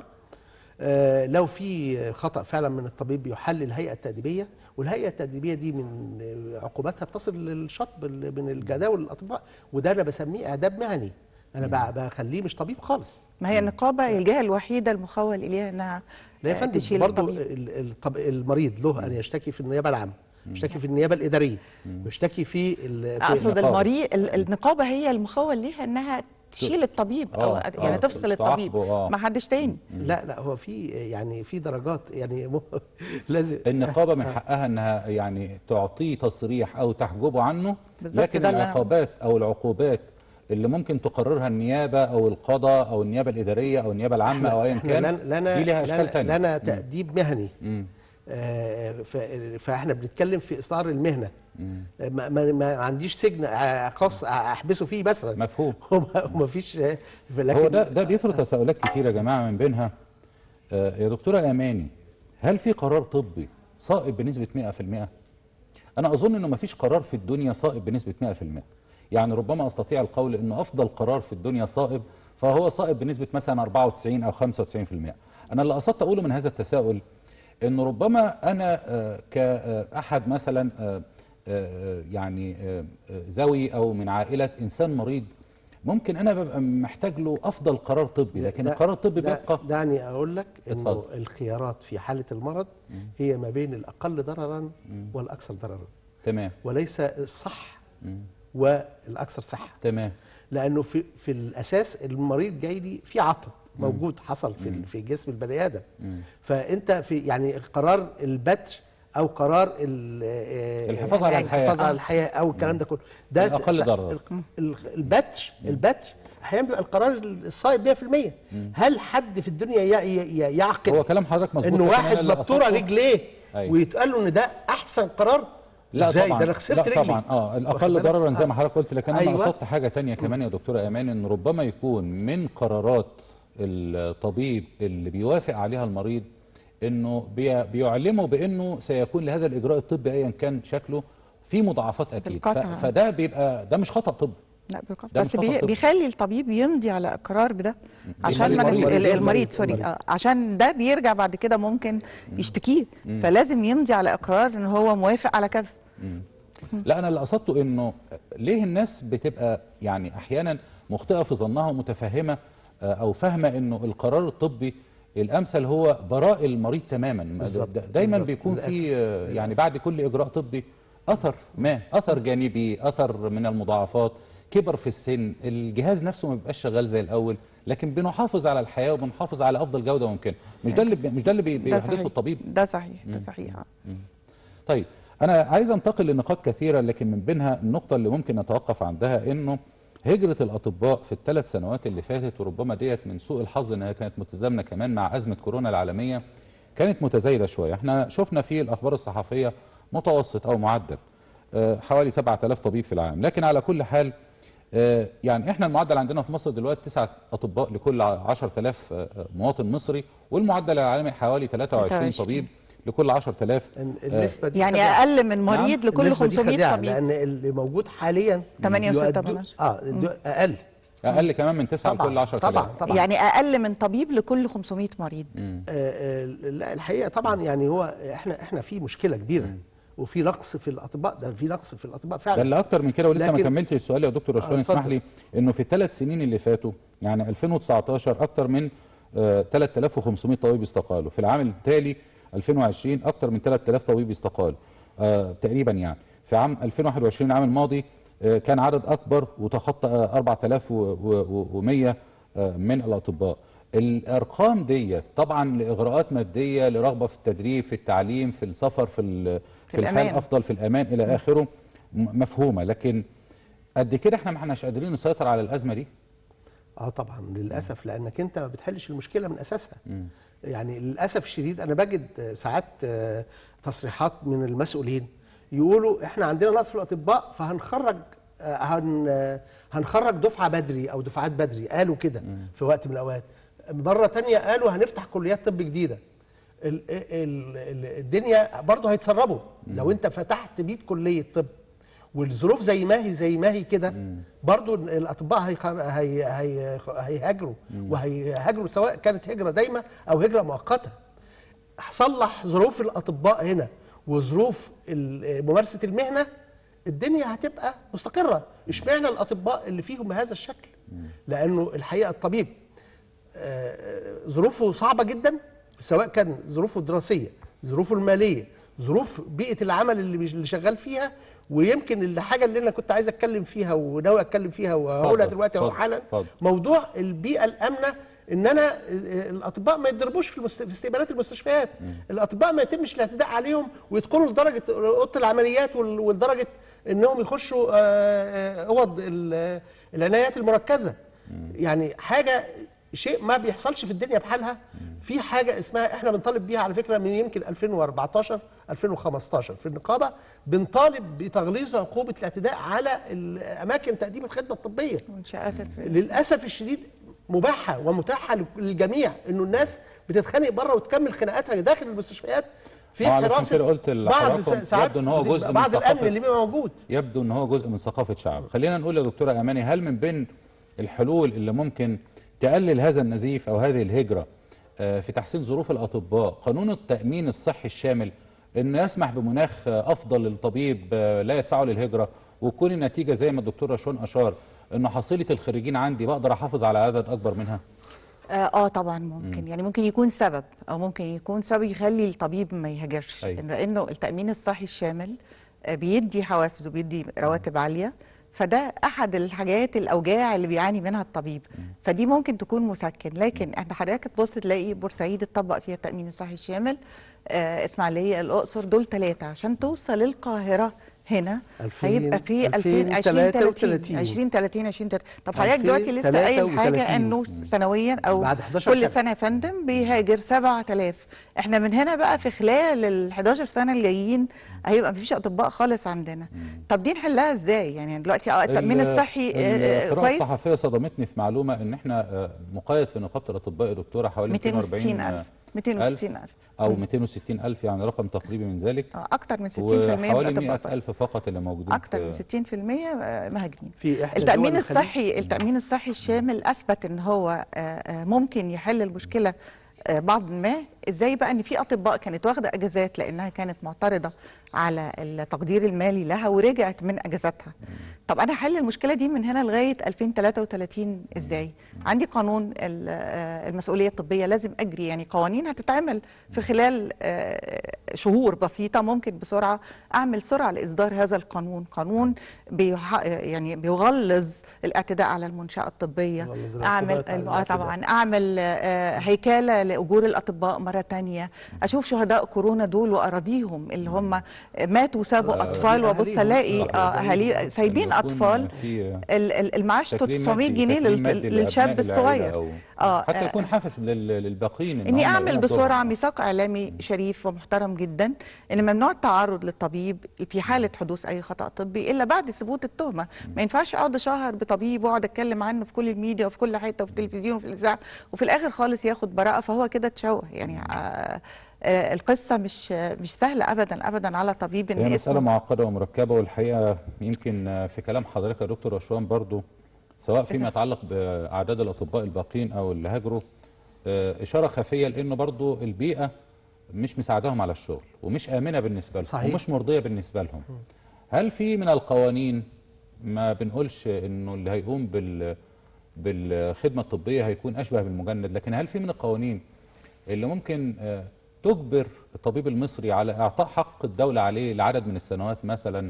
آه، لو في خطا فعلا من الطبيب بيحل الهيئه التاديبيه والهيئه التاديبيه دي من آه، عقوباتها بتصل للشطب ال- من الجداول الاطباء وده انا بسميه اعداد مهني انا بع- بخليه مش طبيب خالص ما هي النقابه هي الجهه الوحيده المخول اليها انها لا يا آه، فندم تشيل برضه الطبيب ال- الطب- المريد له ان يشتكي في النيابه العامه يشتكي في النيابه الاداريه ويشتكي في ال- في اقصد النقابة. المريض ال- النقابه هي المخول ليها انها تشيل الطبيب او آه، يعني آه، تفصل الطبيب تعاقبه، آه. ما حدش تاني لا لا هو في يعني في درجات يعني مو- لازم النقابه من آه. حقها انها يعني تعطيه تصريح او تحجبه عنه بالظبط، لكن ده اللي أنا- العقوبات او العقوبات اللي ممكن تقررها النيابه او القضاء او النيابه الاداريه او النيابه العامه او ايا إحنا كان لن- لنا دي لها اشكال لنا, تانية لنا تأديب مهني مم. آه، ف- فاحنا بنتكلم في اصدار المهنه ما, ما, ما عنديش سجن آه، خاص احبسه فيه مثلا مفهوم وما وما فيش آه، لكن هو ده ده بيفرض تساؤلات كتيره يا جماعه من بينها آه، يا دكتوره اماني هل في قرار طبي صائب بنسبه 100%؟ انا اظن انه ما فيش قرار في الدنيا صائب بنسبه 100% يعني ربما استطيع القول انه افضل قرار في الدنيا صائب فهو صائب بنسبه مثلا 94 او 95% انا اللي قصدت اقوله من هذا التساؤل انه ربما انا آه، كاحد مثلا آه، آه، يعني آه، آه، ذوي او من عائله انسان مريض ممكن انا ببقى محتاج له افضل قرار طبي لكن ده- القرار الطبي ده- بيبقى دعني اقول لك انه اتفضل. الخيارات في حاله المرض هي ما بين الاقل ضررا والاكثر ضررا تمام وليس الصح والاكثر صحه تمام لانه في في الاساس المريض جاي لي في عطب موجود حصل في ال- في جسم البني ادم فانت في يعني قرار البتر او قرار ال- آه، الحفاظ على الحياة. الحفاظ على الحياه او الكلام ده كله ده الأقل س- س- ضرر. ال- ال- البتر البتر احيانا بيبقى القرار الصائب 100% هل حد في الدنيا ي- ي- يعقل هو كلام حضرتك مظبوط انه لكن أنا واحد اللي مبتوره قصدته- رجليه أيوة. ويتقال له ان ده احسن قرار لا ازاي طبعا ده انا خسرت لا رجلي طبعا اه واخد الاقل بالك؟ ضررا زي آه. ما حضرتك قلت لكن انا أيوة. قصدت حاجه تانية كمان يا دكتوره امان ان ربما يكون من قرارات الطبيب اللي بيوافق عليها المريض انه بي- بيعلموا بانه سيكون لهذا الاجراء الطبي ايا كان شكله في مضاعفات اكيد ف- بالقطع. فده بيبقى ده مش خطا طبي لا بالقطع. ده بس مش بي خطأ طبي. بيخلي الطبيب يمضي على اقرار بده عشان ما المريض. نت- ال- المريض. المريض سوري المريض. آه، عشان ده بيرجع بعد كده ممكن يشتكيه فلازم يمضي على اقرار ان هو موافق على كذا لا انا اللي قصدته انه ليه الناس بتبقى يعني احيانا مخطئه في ظنها ومتفهمه آه، او فاهمه انه القرار الطبي الامثل هو براء المريض تماما بالظبط، دا- دايما بالظبط، بيكون في للأسف، آه، يعني للأسف. بعد كل اجراء طبي اثر ما اثر جانبي اثر من المضاعفات كبر في السن الجهاز نفسه ما بيبقاش شغال زي الاول لكن بنحافظ على الحياه وبنحافظ على افضل جوده ممكنه مش ده اللي بي- مش ده اللي بي- ده بيحدثه صحيح الطبيب ده صحيح ده صحيح آه. طيب انا عايز انتقل لنقاط كثيره لكن من بينها النقطه اللي ممكن نتوقف عندها انه هجره الاطباء في الثلاث سنوات اللي فاتت وربما ديت من سوء الحظ انها كانت متزامنه كمان مع ازمه كورونا العالميه كانت متزايده شويه احنا شفنا في الاخبار الصحفيه متوسط او معدل آه، حوالي 7000 طبيب في العام لكن على كل حال آه، يعني احنا المعدل عندنا في مصر دلوقتي تسعة اطباء لكل 10000 آه، آه، مواطن مصري والمعدل العالمي حوالي 23 23. طبيب لكل 10000 النسبه دي يعني خداعة. اقل من مريض نعم، لكل النسبة دي 500 خداعة، طبيب لان اللي موجود حاليا 8 و6 يؤدوا- من عشرة. اه يؤدوا- اقل اقل كمان من 9 طبعا لكل 10000 طبعا طبعا يعني اقل من طبيب لكل 500 مريض آه، آه، لا الحقيقه طبعا يعني هو احنا احنا في مشكله كبيره وفي نقص في الاطباء ده في نقص في الاطباء ده فعلا اللي اكتر من كده ولسه ما لكن- كملتش السؤال يا دكتور رشوان آه، اسمح اتفضل. لي انه في الثلاث سنين اللي فاتوا يعني 2019 اكتر من آه، 3500 طبيب استقالوا في العام التالي 2020 اكتر من 3000 طبيب استقالوا آه، تقريبا يعني في عام 2021 العام الماضي آه، كان عدد اكبر وتخطى آه، 4100 آه، من الاطباء الارقام دي طبعا لاغراءات ماديه لرغبه في التدريب في التعليم في السفر في ال- في الحال الأمان. افضل في الامان الى اخره م- مفهومه لكن قد كده احنا ما احناش قادرين نسيطر على الازمه دي اه طبعا للاسف لانك انت ما بتحلش المشكله من اساسها يعني للاسف الشديد انا بجد آه، ساعات آه، تصريحات من المسؤولين يقولوا احنا عندنا نقص في الاطباء فهنخرج آه، هن آه، هنخرج دفعه بدري او دفعات بدري قالوا كده في وقت من الاوقات مره تانية قالوا هنفتح كليات طب جديده ال- ال- ال- الدنيا برضه هيتسربوا لو انت فتحت 100 كليه طب والظروف زي ما هي زي ما هي كده برضو الاطباء هيخر- هي هي هيهاجروا وهيهاجروا سواء كانت هجره دايمه او هجره مؤقته صلح ظروف الاطباء هنا وظروف ال- ممارسه المهنه الدنيا هتبقى مستقره اشمعنى الاطباء اللي فيهم هذا الشكل لانه الحقيقه الطبيب آه، ظروفه صعبه جدا سواء كان ظروفه الدراسيه ظروفه الماليه ظروف بيئه العمل اللي بيش- اللي شغال فيها ويمكن الحاجه اللي انا كنت عايز اتكلم فيها وناوي اتكلم فيها وهقولها اتفضل، دلوقتي اهو اتفضل، حالا اتفضل. موضوع البيئه الامنه ان انا آه، الاطباء ما يتضربوش في, المست... في استقبالات المستشفيات الاطباء ما يتمش الاعتداء عليهم ويدخلوا لدرجه اوضه العمليات وال- ولدرجه انهم يخشوا آه، آه، اوض ال- العنايات المركزه يعني حاجه شيء ما بيحصلش في الدنيا بحالها في حاجه اسمها احنا بنطالب بيها على فكره من يمكن 2014 2015 في النقابه بنطالب بتغليظ عقوبه الاعتداء على اماكن تقديم الخدمه الطبيه منشآت الف- للاسف الشديد مباحه ومتاحه للجميع انه الناس بتتخانق بره وتكمل خناقاتها داخل المستشفيات في آه، علشان حراسه كده قلت بعض لحضراتكم ساعات يبدو إن هو جزء من بعض الامن ثقافة- اللي بيبقى موجود يبدو ان هو جزء من ثقافه شعب خلينا نقول يا دكتوره اماني هل من بين الحلول اللي ممكن تقلل هذا النزيف او هذه الهجره آه، في تحسين ظروف الاطباء قانون التامين الصحي الشامل انه يسمح بمناخ آه، افضل للطبيب آه، لا يدفعه للهجره وتكون النتيجه زي ما الدكتور رشوان اشار انه حصيله الخريجين عندي بقدر احافظ على عدد اكبر منها اه آه، طبعا ممكن يعني ممكن يكون سبب او ممكن يكون سبب يخلي الطبيب ما يهاجرش أيوة. لانه التامين الصحي الشامل آه، بيدي حوافز وبيدي رواتب عاليه فده احد الحاجات الاوجاع اللي بيعاني منها الطبيب فدي ممكن تكون مسكن لكن احنا حضرتك تبص تلاقي بورسعيد اتطبق فيها التامين الصحي الشامل آه، اسماعيليه الاقصر دول ثلاثه عشان توصل القاهره هنا ألفين- هيبقى في 2033. 20 30 20 30 طب حضرتك دلوقتي لسه قايل حاجه 2033. انه سنويا او بعد 11 كل سنة. سنه يا فندم بيهاجر 7000 احنا من هنا بقى في خلال ال 11 سنه الجايين هيبقى مفيش اطباء خالص عندنا طب دي نحلها ازاي يعني دلوقتي اه التامين ال- الصحي آه، آه، القراءة كويس الصحفية صدمتني في معلومة ان احنا آه، مقيد في نقابة الاطباء يا دكتورة حوالي 260 240 ألف. 260 ألف او مم. 260 الف يعني رقم تقريبي من ذلك آه، أكتر من 60% من وحوالي الأطباء 100 الف فقط اللي موجودين أكتر من في 60% آه، مهاجرين في احدى التأمين دول الخليج الصحي التأمين الصحي الشامل أثبت إن هو آه، آه، ممكن يحل المشكلة آه، بعض ما ازاي بقى ان في اطباء كانت واخده اجازات لانها كانت معترضه على التقدير المالي لها ورجعت من اجازاتها طب انا هحل المشكله دي من هنا لغايه 2033 ازاي عندي قانون ال- آه، المسؤوليه الطبيه لازم اجري يعني قوانين هتتعمل في خلال آه، شهور بسيطه ممكن بسرعه اعمل سرعه لاصدار هذا القانون قانون بيح... يعني بيغلظ الاعتداء على المنشاه الطبيه يغلظ اعمل العقوبات على آه الاعتداء. طبعا اعمل آه، هيكله لاجور الاطباء مره تانية اشوف شهداء كورونا دول واراضيهم اللي هم ماتوا وسابوا آه، اطفال وابص أهاليهم. الاقي صحيح. اه اهالي سايبين إن يكون اطفال في ال- ال- المعاش تكريم 900 مادي- جنيه تكريم لل- مادي للشاب لأبناء العائلة الصغير أو اه حتى آه، يكون حافز لل- للباقين إن اني هم اعمل يقوموا بسرعه بدورهم. ميثاق اعلامي شريف ومحترم جدا ان ممنوع التعرض للطبيب في حاله حدوث اي خطا طبي الا بعد ثبوت التهمه ما ينفعش اقعد اشهر بطبيب واقعد اتكلم عنه في كل الميديا وفي كل حته وفي التلفزيون وفي الاذاعه وفي الاخر خالص ياخد براءه فهو كده اتشوه يعني آه آه القصه مش مش سهله ابدا ابدا على طبيب ان هي مسألة اسمه معقدة ومركبة والحقيقة يمكن آه، في كلام حضرتك يا دكتور أشوان برضو سواء فيما يتعلق بأعداد الأطباء الباقين أو اللي هاجروا آه، إشارة خفية لأنه برضو البيئة مش مساعدهم على الشغل ومش آمنة بالنسبة لهم صحيح. ومش مرضية بالنسبة لهم هل في من القوانين ما بنقولش إنه اللي هيقوم بال بالخدمة الطبية هيكون أشبه بالمجند لكن هل في من القوانين اللي ممكن آه، تجبر الطبيب المصري على إعطاء حق الدولة عليه لعدد من السنوات مثلا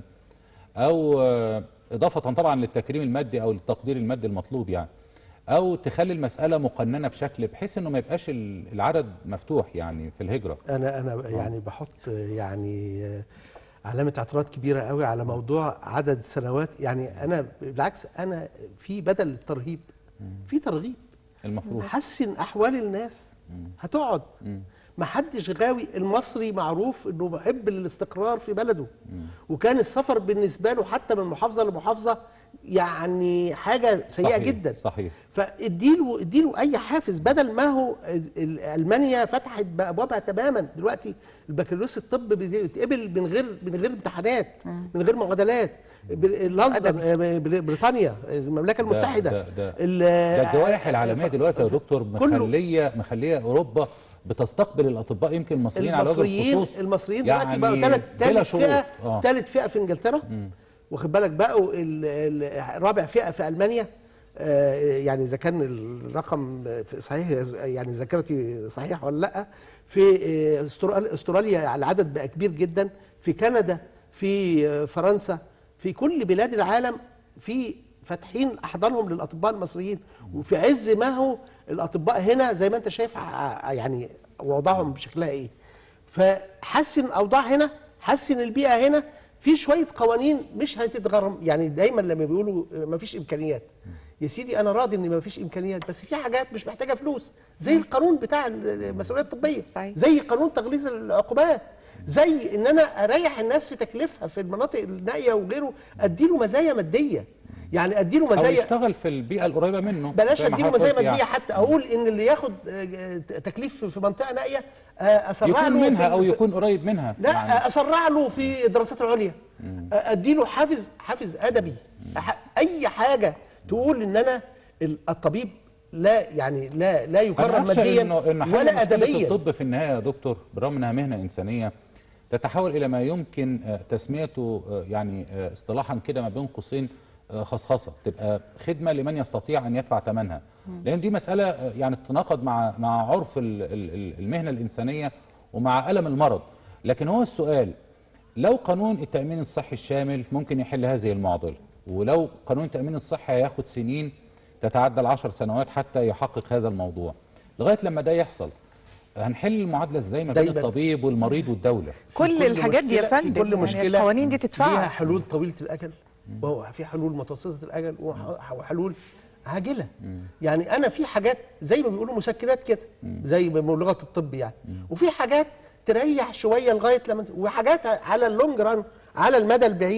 أو آه، إضافة طبعا للتكريم المادي أو التقدير المادي المطلوب يعني أو تخلي المسألة مقننة بشكل بحيث إنه ما يبقاش ال- العدد مفتوح يعني في الهجرة انا انا يعني بحط يعني علامه اعتراض كبيره قوي على موضوع عدد السنوات يعني انا بالعكس انا في بدل الترهيب في ترغيب المفروض حسن احوال الناس هتقعد ما حدش غاوي المصري معروف انه محب الاستقرار في بلده وكان السفر بالنسبه له حتى من محافظه لمحافظه يعني حاجه سيئه صحيح، جدا صحيح فاديله اديله اي حافز بدل ما هو ال- ال- المانيا فتحت ابوابها تماما دلوقتي البكالوريوس الطب بيتقبل من غير من غير امتحانات من غير معادلات ب- لندن آه، بر- بريطانيا المملكه ده- المتحده ده- ده- ال- ده الجوائح العالمية دلوقتي يا دكتور كله مخلية مخلية أوروبا بتستقبل الأطباء يمكن المصريين على وجه المصريين الخصوص المصريين دلوقتي يعني بقوا ثالث بلا ثالث شروط. فئه آه. ثالث فئه في انجلترا واخد بالك بقوا ال- ال- رابع فئه في المانيا آه، يعني اذا كان الرقم في- صحيح يعني ذاكرتي صحيحه ولا لا في آه، استراليا استراليا العدد بقى كبير جدا في كندا في آه، فرنسا في كل بلاد العالم في فاتحين احضانهم للاطباء المصريين وفي عز ما هو الاطباء هنا زي ما انت شايف ع- يعني وضعهم بشكلها ايه فحسن اوضاع هنا حسن البيئه هنا في شويه قوانين مش هتتغرم يعني دايما لما بيقولوا ما فيش امكانيات يا سيدي انا راضي ان ما فيش امكانيات بس في حاجات مش محتاجه فلوس زي القانون بتاع المسؤوليه الطبيه صحيح. زي قانون تغليظ العقوبات زي ان انا اريح الناس في تكلفها في المناطق النائيه وغيره اديله مزايا ماديه يعني اديله أو مزايا يشتغل في البيئة القريبة منه بلاش زي ما اديله حضرتك مزايا قلت ماديه يعني. حتى اقول ان اللي ياخد آه، تكليف في منطقه نائيه آه، اسرع يكون له منها في أو في- يكون قريب منها لا يعني اسرع له في الدراسات العليا اديله حافز حافز ادبي أح- اي حاجه تقول ان انا ال- الطبيب لا يعني لا لا يكرم أنا أخشى ماديا إنه إن حل ولا مشكلة ادبيا الطب في النهاية يا دكتور بالرغم إنها مهنة إنسانية تتحول إلى ما يمكن آه، تسميته آه، يعني آه، اصطلاحا كده ما بين قوسين آه، خصخصة تبقى خدمة لمن يستطيع أن يدفع ثمنها لأن دي مسألة آه، يعني تتناقض مع مع عرف ال- ال- ال- المهنة الإنسانية ومع ألم المرض لكن هو السؤال لو قانون التأمين الصحي الشامل ممكن يحل هذه المعضلة ولو قانون التأمين الصحي هياخد سنين تتعدى العشر سنوات حتى يحقق هذا الموضوع لغاية لما ده يحصل هنحل المعادلة ازاي ما بين دايماً. الطبيب والمريض والدولة كل الحاجات دي يا مشكلة- في فندم كل يعني مشكله القوانين دي ليها تدفعها حلول طويله الاجل وهو في حلول متوسطه الاجل وح- وحلول عاجله يعني انا في حاجات زي ما بيقولوا مسكنات كده زي ما بلغه الطب يعني وفي حاجات تريح شويه لغايه لما وحاجات على اللونج ران على المدى البعيد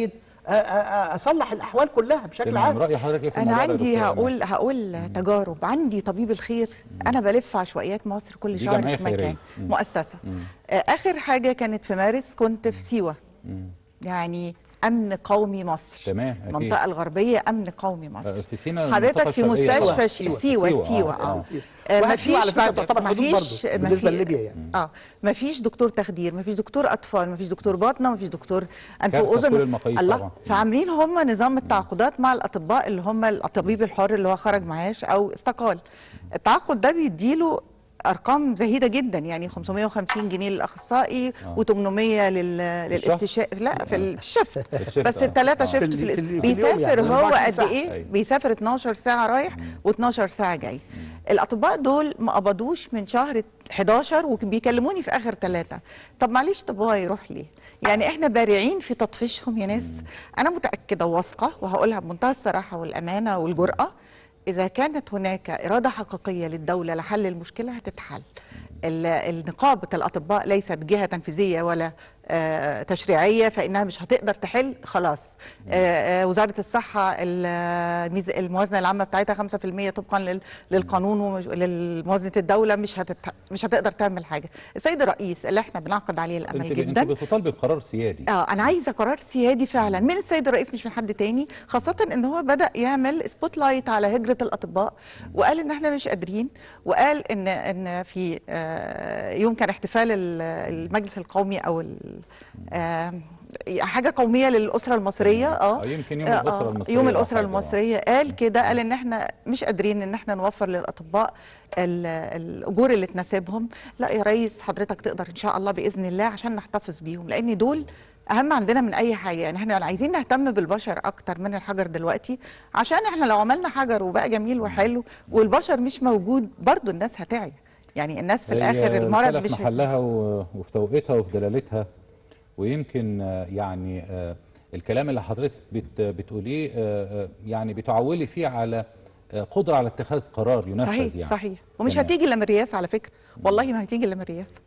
أ- أ- اصلح الاحوال كلها بشكل تمام عام راي حضرتك ايه في انا الموضوع ده يا عندي دكتورة أمال؟ هقول هقول تجارب عندي طبيب الخير انا بلف عشوائيات مصر كل دي شهر جمعية في مكان خيرية. مم. مؤسسه مم. آه، اخر حاجه كانت في مارس كنت في سيوه مم. يعني امن قومي مصر تمام اكيد المنطقه الغربيه امن قومي آه، مصر في سينا المنطقة حضرتك في الشرقية طبعاً. مستشفى سيوة. ش- سيوه سيوة، سيوه آه، اه آه. آه، واحد سيوة على فكرة بعد- تعتبر حدود مفيش- برضه بالنسبة مفي- لليبيا يعني. اه ما فيش دكتور تخدير ما فيش دكتور اطفال ما فيش دكتور باطنه ما فيش دكتور انف كارثة واذن بكل المقاييس الله طبعاً. فعاملين هم نظام التعاقدات مع الاطباء اللي هم الطبيب الحر اللي هو خرج معاش او استقال التعاقد ده بيديله ارقام زهيده جدا يعني 550 جنيه للاخصائي آه. و800 لل... الشهر؟ للاستشفاء لا في ال- في الشفت الشفت، بس آه. الثلاثه آه. شفت في في, ال- ال... في ال- في اليوم بيسافر يعني هو 24 قد ساعة. ايه أيوة. بيسافر 12 ساعه رايح و12 ساعه جاي الاطباء دول ما قبضوش من شهر 11 وبيكلموني في اخر ثلاثه طب معلش طب هو يروح ليه يعني احنا بارعين في تطفيشهم يا ناس انا متاكده وواثقه وهقولها بمنتهى الصراحه والامانه والجراه اذا كانت هناك اراده حقيقيه للدوله لحل المشكله هتتحل ال- النقابه الاطباء ليست جهه تنفيذيه ولا آه، تشريعيه فانها مش هتقدر تحل خلاص آه، آه، وزاره الصحه الميز- الموازنه العامه بتاعتها 5% طبقا لل- للقانون ولموازنه الدوله مش هتت... مش هتقدر تعمل حاجه السيد الرئيس اللي احنا بنعقد عليه الامل انت ب- جدا انت بتطالبي بقرار سيادي اه انا عايزه قرار سيادي فعلا من السيد الرئيس مش من حد تاني خاصه ان هو بدا يعمل سبوت لايت على هجره الاطباء وقال ان احنا مش قادرين وقال ان ان في آه، يوم كان احتفال ال- المجلس القومي او ال- آه، حاجه قوميه للاسره المصريه اه آه، يمكن يوم آه، الاسره آه، المصريه يوم أو الاسره حاجة، آه. المصريه قال كده قال ان احنا مش قادرين ان احنا نوفر للاطباء ال- الاجور اللي تناسبهم لا يا ريس حضرتك تقدر ان شاء الله باذن الله عشان نحتفظ بيهم لان دول اهم عندنا من اي حاجه يعني احنا عايزين نهتم بالبشر اكتر من الحجر دلوقتي عشان احنا لو عملنا حجر وبقى جميل وحلو والبشر مش موجود برضو الناس هتعي يعني الناس في هي الاخر المرض رسالة مش في هي- محلها و- وفي توقيتها وفي دلالتها ويمكن آه، يعني آه، الكلام اللي حضرتك بت بتقوليه آه، آه، يعني بتعولي فيه على آه، قدرة على اتخاذ قرار ينفذ صحيح يعني صحيح ومش تمام. هتيجي الا من الرئاسه على فكره والله ما هتيجي الا من الرئاسه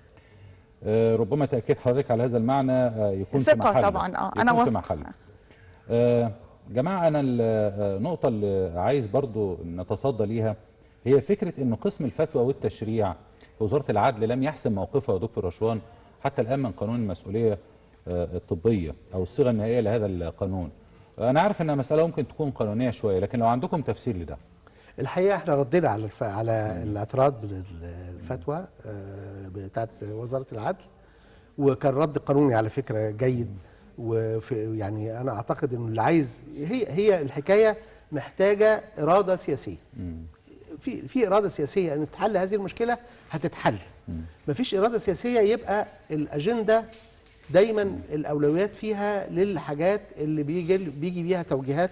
آه، ربما تأكيد حضرتك على هذا المعنى آه، يكون في ثقة محله طبعاً، آه، يكون أنا في واثقة. محله آه، جماعة أنا النقطة اللي عايز برضو نتصدى ليها هي فكرة أن قسم الفتوى والتشريع في وزارة العدل لم يحسم موقفه يا دكتور رشوان حتى الآن من قانون المسؤولية آه، الطبية أو الصيغة النهائية لهذا القانون أنا عارف أنها مسألة ممكن تكون قانونية شوية لكن لو عندكم تفسير لده الحقيقه احنا ردينا على الف... على الاعتراض من الفتوى آه، بتاعت وزاره العدل وكان رد قانوني على فكره جيد وفي يعني انا اعتقد انه اللي عايز هي هي الحكايه محتاجه اراده سياسيه في في اراده سياسيه ان تحل هذه المشكله هتتحل مفيش اراده سياسيه يبقى الاجنده دايما الاولويات فيها للحاجات اللي بيجي بيجي بيها توجيهات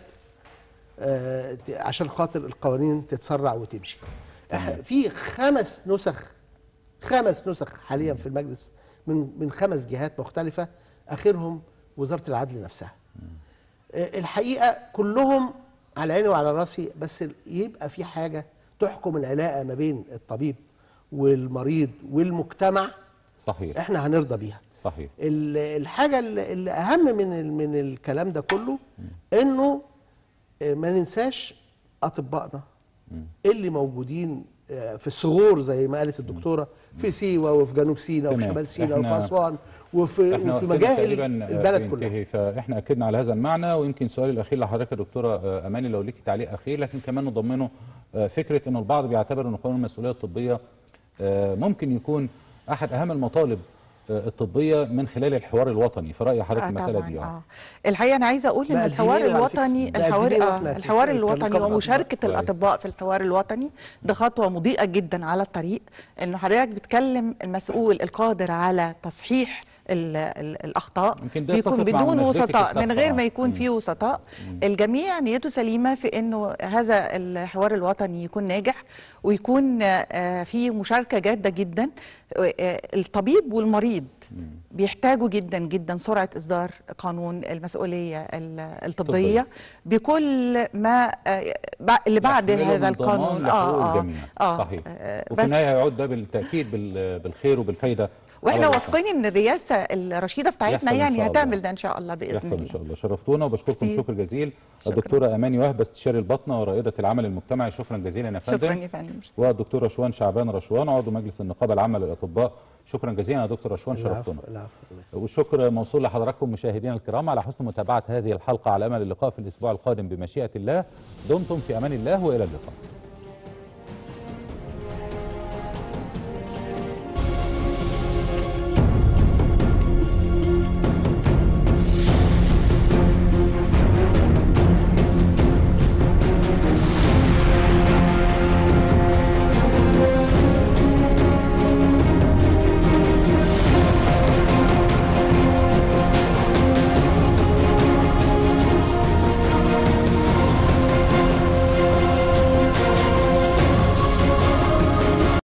آه، ت- عشان خاطر القوانين تتسرع وتمشي إح- في خمس نسخ خمس نسخ حاليا في المجلس من من خمس جهات مختلفه اخرهم وزاره العدل نفسها آه، الحقيقه كلهم على عيني وعلى راسي بس ال- يبقى في حاجه تحكم العلاقه ما بين الطبيب والمريض والمجتمع صحيح احنا هنرضى بيها صحيح ال- الحاجه ال- اللي اهم من ال- من الكلام ده كله انه آه، ما ننساش اطبائنا اللي موجودين آه، في الثغور زي ما قالت الدكتوره في سيوه وفي جنوب سيناء وفي تمام. شمال سيناء وفي إحنا- اسوان وفي احنا وفي وقتنا مجاهل تقريباً، آه، البلد كلها بينتهي، فاحنا اكدنا على هذا المعنى ويمكن سؤالي الاخير لحضرتك يا دكتوره آه، اماني لو ليكي تعليق اخير لكن كمان نضمنه آه، فكره ان البعض بيعتبر ان قانون المسؤوليه الطبيه آه، ممكن يكون احد اهم المطالب آه، الطبيه من خلال الحوار الوطني في راي حضرتك آه المساله طبعاً، دي اه اه الحقيقه انا عايزه اقول ان بقى الحوار الدينين وعلى فكرة. الوطني بقى الحوار الدينين آه وإحنا الحوار كان الوطني نقابة ومشاركه كويس. الاطباء في الحوار الوطني ده خطوه مضيئه جدا على الطريق ان حضرتك بتكلم المسؤول القادر على تصحيح ال ال الاخطاء يمكن ده بيكون يتفق مع بدون مناسبتك وسطاء من السابقة، غير آه. ما يكون مم. في وسطاء الجميع نيته سليمه في انه هذا الحوار الوطني يكون ناجح ويكون آه، فيه مشاركه جاده جدا آه، الطبيب والمريض بيحتاجوا جدا جدا سرعه اصدار قانون المسؤوليه ال- الطبيه بكل ما آه، بع- اللي بعد يحمله هذا من ضمان القانون لحقوق الجميع آه صحيح آه، وفي بس- النهايه يعود ده بالتاكيد بال- بالخير وبالفايده واحنا على واثقين ان الرئاسه الرشيده بتاعتنا يحصل إن يعني شاء الله. هتعمل ده ان شاء الله باذن يحصل الله ان شاء الله شرفتونا وبشكركم ميرسي. شكر جزيل شكرا. الدكتوره اماني وهبه استشاري البطنه ورائده العمل المجتمعي شكرا جزيلا يا فندم شكرا يا فندم والدكتوره رشوان شعبان رشوان عضو مجلس النقابه العامه للاطباء شكرا جزيلا يا دكتور رشوان شرفتونا العفو العفو والشكر موصول لحضراتكم مشاهدينا الكرام على حسن متابعه هذه الحلقه على امل اللقاء في الاسبوع القادم بمشيئه الله دمتم في امان الله والى اللقاء